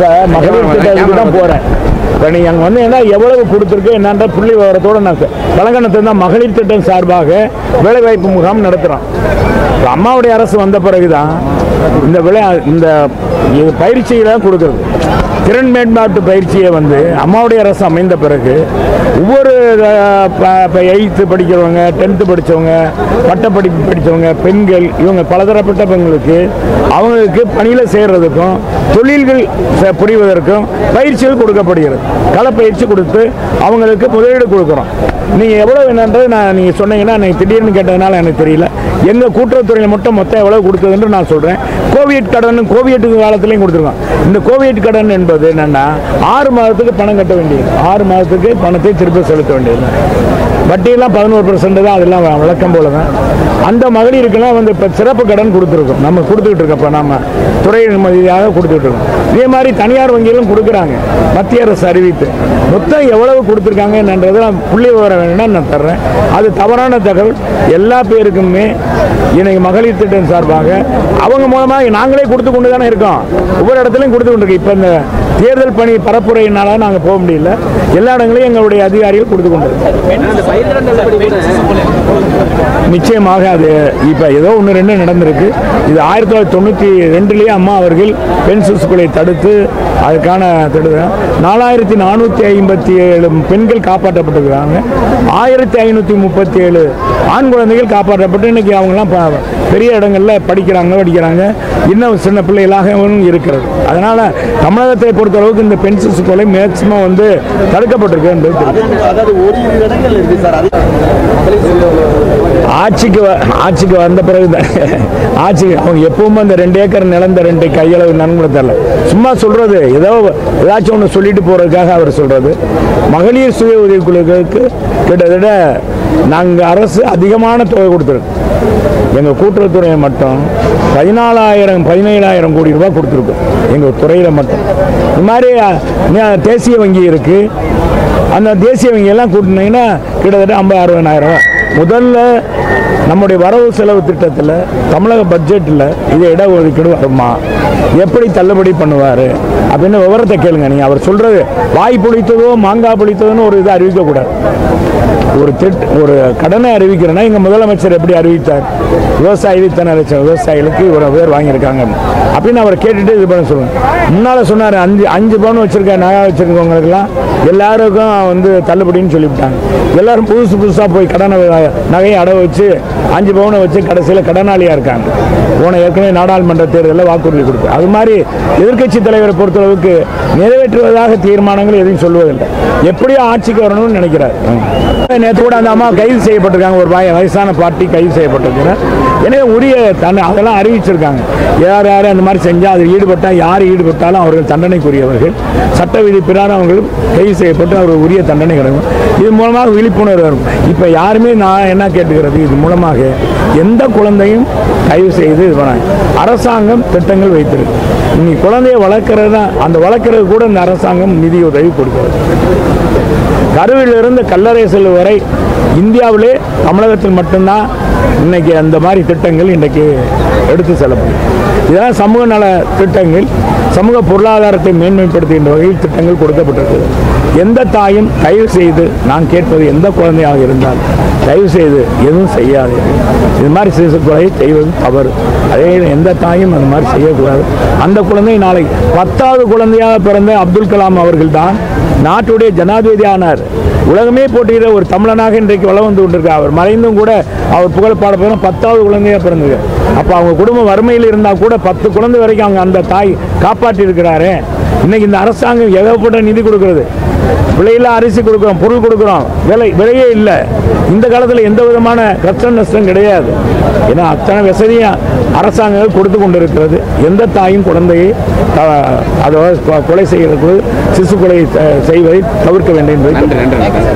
இப்போ மகளிர் திட்டத்துக்கு தான் போகிறேன் இப்போ நீங்கள் அங்கே வந்து என்ன எவ்வளவு கொடுத்துருக்கு என்னன்ற புள்ளி விவரத்தோடு நான் கலங்கணத்தை தான் மகளிர் திட்டம் சார்பாக வேலைவாய்ப்பு முகாம் நடத்துகிறோம் இப்போ அம்மாவுடைய அரசு வந்த பிறகு தான் இந்த விளை இந்த இது பயிற்சியெல்லாம் கொடுக்குறது திறன் மேம்பாட்டு பயிற்சியை வந்து அம்மாவுடைய அரசு அமைந்த பிறகு ஒவ்வொரு எயித்து படிக்கிறவங்க டென்த்து படித்தவங்க பட்டப்படிப்பு படித்தவங்க பெண்கள் இவங்க பலதரப்பட்ட பெண்களுக்கு அவங்களுக்கு பணியில் சேர்றதுக்கும் தொழில்கள் செ- புரிவதற்கும் பயிற்சிகள் கொடுக்கப்படுகிறது களப்பயிற்சி கொடுத்து அவங்களுக்கு முதலீடு கொடுக்குறோம் நீங்கள் எவ்வளோ என்னன்றது நான் நீங்கள் சொன்னீங்கன்னா எனக்கு திடீர்னு கேட்டதுனால எனக்கு தெரியல எங்கள் கூட்டுறவுத்துறையில் மட்டும் மொத்தம் எவ்வளோ கொடுத்ததுன்னு நான் சொல்கிறேன் கோவிட் கடன் கோவிட் காலத்துலையும் கொடுத்துருக்கோம் இந்த கோவிட் கடன் என்பது என்னென்னா ஆறு மாதத்துக்கு பணம் கட்ட வேண்டியது ஆறு மாதத்துக்கு பணத்தை திருப்பி செலுத்த வேண்டியது வட்டியெல்லாம் பதினோரு பர்சன்ட் தான் அதெல்லாம் வ- வழக்கம் போல தான் அந்த மகளிருக்கெல்லாம் வந்து இப்போ சிறப்பு கடன் கொடுத்துருக்கோம் நம்ம கொடுத்துக்கிட்டு இருக்கோம் இப்போ நம்ம துறை மதியாக கொடுத்துக்கிட்டு இருக்கோம் இதே மாதிரி தனியார் வங்கியிலும் கொடுக்குறாங்க மத்திய அரசு அறிவித்து மொத்தம் எவ்வளவு கொடுத்துருக்காங்க என்னன்றதை நான் புள்ளி விவரம் வேணும்னா நான் தர்றேன் அது தவறான தகவல் எல்லா பேருக்குமே இன்னைக்கு மகளிர் திட்டம் சார்பாக அவங்க மூலமாக நாங்களே கொடுத்து கொண்டு தானே இருக்கோம் ஒவ்வொரு இடத்துலையும் கொடுத்து கொண்டு இருக்கோம் இப்போ இந்த தேர்தல் பணி பரப்புரையினால நாங்கள் போக முடியல எல்லா இடங்களையும் எங்களுடைய அதிகாரிகள் கொடுத்து கொண்டு இருக்கோம் நிச்சயமாக அது இப்போ ஏதோ ஒன்று ரெண்டு நடந்திருக்கு இது ஆயிரத்தி தொள்ளாயிரத்தி தொண்ணூற்றி ரெண்டுலேயே அம்மா அவர்கள் பெண் சிசுக்களை தடுத்து அதுக்கான தடுத்து நாலாயிரத்தி நானூற்றி ஐம்பத்தி ஏழு பெண்கள் காப்பாற்றப்பட்டிருக்கிறாங்க ஆயிரத்தி ஐநூற்றி முப்பத்தி ஏழு ஆண் குழந்தைகள் காப்பாற்றப்பட்டு இன்னைக்கு அவங்கெல்லாம் ப- பெரிய இடங்கள்ல படிக்கிறாங்க படிக்கிறாங்க இன்னும் சின்ன பிள்ளைகளாகவும் இருக்கிறது அதனால் தமிழகத்தை பொறுத்தளவுக்கு இந்த பெண் சிசு கொலை மேக்சிமம் வந்து தடுக்கப்பட்டிருக்கு என்பது தெரியும் அதாவது ஒரு இடங்கள் இருக்கு சார் அது ஆட்சிக்கு வ- ஆட்சிக்கு வந்த பிறகு தான் ஆட்சிக்கு அவங்க எப்பவும் அந்த ரெண்டு ஏக்கர் நிலந்த ரெண்டு கையளவு நன்கொடை தரல சும்மா சொல்றது ஏதோ ஏதாச்சும் ஒன்று சொல்லிட்டு போறதுக்காக அவர் சொல்றது மகளிர் சுய உதவிக்குழுக்களுக்கு கிட்டத்தட்ட நாங்கள் அரசு அதிகமான தொகை கொடுத்துருக்கோம் எங்கள் கூட்டுறவுத்துறையை மட்டும் பதினாலாயிரம் பதினேழாயிரம் கோடி ரூபாய் கொடுத்துருக்கோம் எங்கள் துறையில் மட்டும் இது மாதிரி அஹ், தேசிய வங்கி இருக்குது அந்த தேசிய வங்கியெல்லாம் கூட்டினீங்கன்னா கிட்டத்தட்ட ஐம்பது அறுபதாயிரம் ரூபாய் முதல்ல நம்முடைய வரவு செலவு திட்டத்தில் தமிழக பட்ஜெட்டில் இது இட ஒதுக்கீடு வருமா எப்படி தள்ளுபடி பண்ணுவார் அப்படின்னு விவரத்தை கேளுங்க நீங்கள் அவர் சொல்கிறது வாய் புளித்ததோ மாங்காய் புளித்ததோன்னு ஒரு இதை அறிவிக்கக்கூடாது ஒரு திட்ட ஒரு கடனை அறிவிக்கிறேன்னா எங்கள் முதலமைச்சர் எப்படி அறிவித்தார் விவசாயி இத்தனை லட்சம் விவசாயிகளுக்கு இவ்வளோ பேர் வாங்கியிருக்காங்க அப்படின்னு அவர் கேட்டுட்டு இது பண்ண சொல்லுங்க முன்னால் சொன்னார் அஞ்சு அஞ்சு பவுன் வச்சுருக்க நகை வச்சுருக்கவங்களுக்கெல்லாம் எல்லாருக்கும் வந்து தள்ளுபடின்னு சொல்லிவிட்டாங்க எல்லாரும் புதுசு புதுசாக போய் கடனை வ- நகையை அடை வச்சு அஞ்சு பவுனை வச்சு கடைசியில் கடனாளியாக இருக்காங்க போன ஏற்கனவே நாடாளுமன்ற தேர்தலில் வாக்குறுதி கொடுத்து அது மாதிரி எதிர்க்கட்சி தலைவரை பொறுத்தளவுக்கு நிறைவேற்றுவதாக தீர்மானங்கள் எதையும் சொல்வதில்லை எப்படியோ ஆட்சிக்கு வரணும்னு நினைக்கிறார் நேற்று கூட அந்த அம்மா கைது செய்யப்பட்டிருக்காங்க ஒரு வய- வயசான பார்ட்டி கைது செய்யப்பட்டிருக்கிறார் எனவே உரிய தண்டனை அதெல்லாம் அறிவிச்சிருக்காங்க யார் யார் அந்த மாதிரி செஞ்சால் அதில் ஈடுபட்டால் யார் ஈடுபட்டாலும் அவர்கள் தண்டனைக்குரியவர்கள் சட்ட விதி பிரகாரம் அவர்கள் கைது செய்யப்பட்டு அவர்கள் உரிய தண்டனை கிடைக்கும் இது மூலமாக விழிப்புணர்வு வரும் இப்போ யாருமே நான் என்ன கேட்டுக்கிறது இது மூலமாக எந்த குழந்தையும் கைது செய்து இது பண்ண அரசாங்கம் திட்டங்கள் வைத்திருக்கு நீ குழந்தைய வளர்க்கறது தான் அந்த வளர்க்கறது கூட இந்த அரசாங்கம் நிதியுதவி கொடுக்கிறது கருவிலிருந்து கல்லறை செல்லும் வரை இந்தியாவிலே தமிழகத்தில் மட்டும்தான் இன்னைக்கு அந்த மாதிரி திட்டங்கள் இன்றைக்கு எடுத்து செல்லப்படும் இதெல்லாம் சமூக நல திட்டங்கள் சமூக பொருளாதாரத்தை மேன்மைப்படுத்துகின்ற வகையில் திட்டங்கள் கொடுக்கப்பட்டிருக்கிறது எந்த தாயும் தயவு செய்து நான் கேட்பது எந்த குழந்தையாக இருந்தால் தயவு செய்து எதுவும் செய்யாது இது மாதிரி சிசு கொலை செய்வது தவறு அதே எந்த தாயும் அந்த மாதிரி செய்யக்கூடாது அந்த குழந்தை நாளை பத்தாவது குழந்தையாக பிறந்த அப்துல் கலாம் அவர்கள் தான் நாட்டுடைய ஜனாதிபதி ஆனார் உலகமே போட்டியிட ஒரு தமிழனாக இன்றைக்கு வளம் வந்து கொண்டிருக்கார் அவர் மறைந்தும் கூட அவர் புகழ் பாட போதும் பத்தாவது குழந்தையா பிறந்தது அப்போ அவங்க குடும்பம் வறுமையில் இருந்தால் கூட பத்து குழந்தை வரைக்கும் அவங்க அந்த தாய் காப்பாற்றி இருக்கிறாரு இன்னைக்கு இந்த அரசாங்கம் ஏகப்பட்ட நிதி கொடுக்கிறது விலையில்லா அரிசி கொடுக்குறோம் பொருள் கொடுக்குறோம் விலை விலையே இல்லை இந்த காலத்தில் எந்த விதமான கஷ்டம் நஷ்டம் கிடையாது ஏன்னா அத்தனை வசதியும் அரசாங்கங்கள் கொடுத்து கொண்டு இருக்கிறது எந்த தாயும் குழந்தையை த- அதாவது கொலை செய்கிறது சிசு கொலை அஹ், செய்வதை தவிர்க்க வேண்டும் என்பதை நன்றி நன்றி